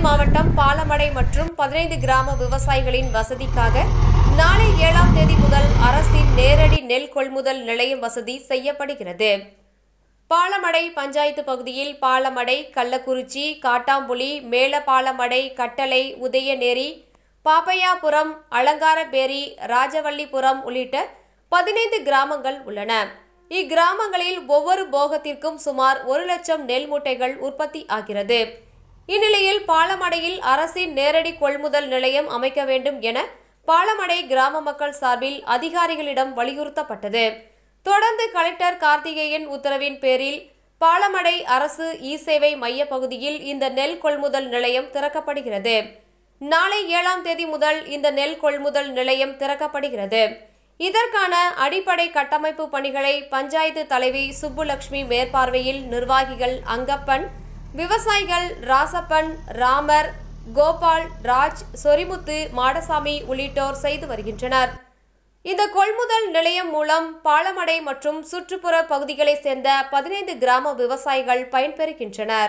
மாவட்டம் பாலமடை மற்றும் பதினைந்து கிராம விவசாயிகளின் வசதிக்காக நாளை ஏழாம் தேதி முதல் அரசின் நேரடி நெல் கொள்முதல் நிலையம் வசதி செய்யப்படுகிறது பாலமடை பஞ்சாயத்து பகுதியில் பாலமடை கள்ளக்குறிச்சி காட்டாம்புலி மேலபாலமடை கட்டளை உதயநேரி பாப்பையாபுரம் அலங்காரபேரி ராஜவல்லிபுரம் உள்ளிட்ட பதினைந்து கிராமங்கள் உள்ளன இக்கிராமங்களில் ஒவ்வொரு போகத்திற்கும் சுமார் ஒரு லட்சம் நெல் மூட்டைகள் உற்பத்தி ஆகிறது இந்நிலையில் பாலமடையில் அரசின் நேரடி கொள்முதல் நிலையம் அமைக்க வேண்டும் என பாலமடை கிராம மக்கள் சார்பில் அதிகாரிகளிடம் வலியுறுத்தப்பட்டது தொடர்ந்து கலெக்டர் கார்த்திகேயன் உத்தரவின் பேரில் பாலமடை அரசு இ சேவை மைய பகுதியில் இந்த நெல் கொள்முதல் நிலையம் திறக்கப்படுகிறது நாளை ஏழாம் தேதி முதல் இந்த நெல் கொள்முதல் நிலையம் திறக்கப்படுகிறது இதற்கான அடிப்படை கட்டமைப்பு பணிகளை பஞ்சாயத்து தலைவி சுப்புலட்சுமி மேற்பார்வையில் நிர்வாகிகள் அங்கப்பன் விவசாயிகள் ராசப்பன் ராமர் கோபால் ராஜ் சொரிமுத்து மாடசாமி உள்ளிட்டோர் செய்து வருகின்றனர் இந்த கொள்முதல் நிலையம் மூலம் பாலமடை மற்றும் சுற்றுப்புற பகுதிகளைச் சேர்ந்த பதினைந்து கிராம விவசாயிகள் பயன்பெறுகின்றனர்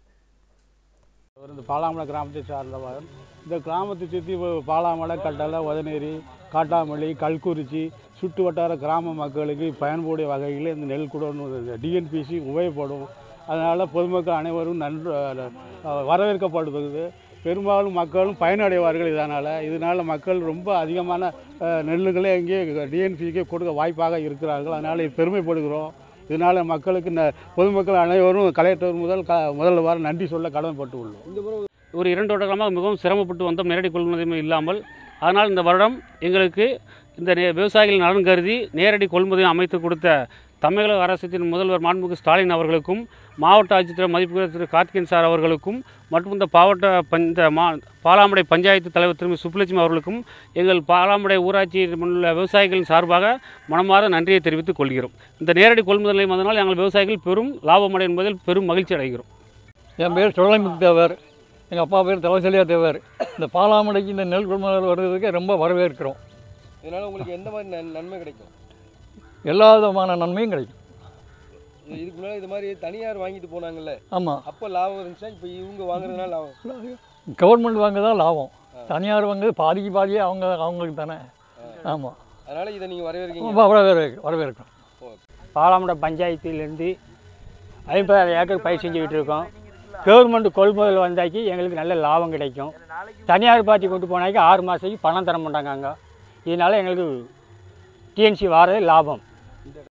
அவர் இந்த பாலாமலை கிராமத்தை சார்ந்தவர் இந்த கிராமத்தை சுற்றி பாலாமலை கட்டளை உதநேரி காட்டாமல்லி கல்குறிச்சி சுற்று வட்டார கிராம மக்களுக்கு பயன்படைய வகையில் இந்த நெல் குடோன் டிஎன்பிசி உபயோகப்படும் அதனால் பொதுமக்கள் அனைவரும் நன்று அஹ், வரவேற்கப்படுவது பெரும்பாலும் மக்களும் பயனடைவார்கள் இதனால் இதனால் மக்கள் ரொம்ப அதிகமான அஹ், நெல்லுகளை இங்கே டிஎன்பிக்கு கொடுக்க வாய்ப்பாக இருக்கிறார்கள் அதனால் பெருமைப்படுகிறோம் இதனால் மக்களுக்கு ந பொதுமக்கள் அனைவரும் கலெக்டர் முதல் க முதல்வர் நன்றி சொல்ல கடமைப்பட்டு உள்ளோம் ஒரு இரண்டு வருடங்களாக மிகவும் சிரமப்பட்டு வந்தோம் நேரடி கொள்முதல் இல்லாமல் அதனால் இந்த வருடம் எங்களுக்கு இந்த நே- விவசாயிகள் நலன் கருதி நேரடி கொள்முதல் அமைத்து கொடுத்த தமிழக அரசின் முதல்வர் மாண்புமிகு ஸ்டாலின் அவர்களுக்கும் மாவட்ட ஆட்சித்தலைவர் மதிப்புக்குரிய திரு கார்த்திகேயன் சார் அவர்களுக்கும் மற்றும் இந்த மாவட்ட பஞ் இந்த மா பாலாமடை பஞ்சாயத்து தலைவர் திருமதி சுப்புலட்சுமி அவர்களுக்கும் எங்கள் பாலாமடை ஊராட்சியில் உள்ள விவசாயிகளின் சார்பாக மனமார நன்றியை தெரிவித்துக் கொள்கிறோம் இந்த நேரடி கொள்முதல் நிலையம் வந்தனால் எங்கள் விவசாயிகள் பெரும் லாபமடை என்பதில் பெரும் மகிழ்ச்சி அடைகிறோம் என் பேர் சுழலைமுத்து தேவர் எங்கள் அப்பா பேர் தவசலியா தேவர் இந்த பாலாமடைக்கு இந்த நெல் கொள்முதல் வர்றதுக்கு ரொம்ப வரவேற்கிறோம் இதனால் உங்களுக்கு எந்த மாதிரி நன் நன்மை கிடைக்கும் எல்லா விதமான நன்மையும் கிடைக்கும் இது- இதுக்கு முன்னாடி இது மாதிரி தனியார் வாங்கிட்டு போனாங்கல்ல ஆமாம் அப்போ லாபம் இருந்துச்சா இப்போ இவங்க வாங்குறதுனால லாபம் கவர்மெண்ட் வாங்க தான் லாபம் தனியார் வாங்குறது பாதிக்கு பாதியே அவங்க அவங்களுக்கு தானே ஆமாம் அதனால இதை நீங்கள் வரவேற்கீங்க வரவேற்க வரவேற்கிறோம் பாலாமடை பஞ்சாயத்திலேருந்து ஐம்பதாயிரம் ஏக்கர் பயிர் செஞ்சுக்கிட்டு இருக்கோம் கவர்மெண்ட் கொள்முதல் வந்தாக்கி எங்களுக்கு நல்ல லாபம் கிடைக்கும் தனியார் பார்ட்டி கொண்டு போனாக்கி ஆறு மாதத்துக்கு பணம் தர மாட்டாங்க அங்கே இதனால் எங்களுக்கு டிஎன்சி வாரது லாபம்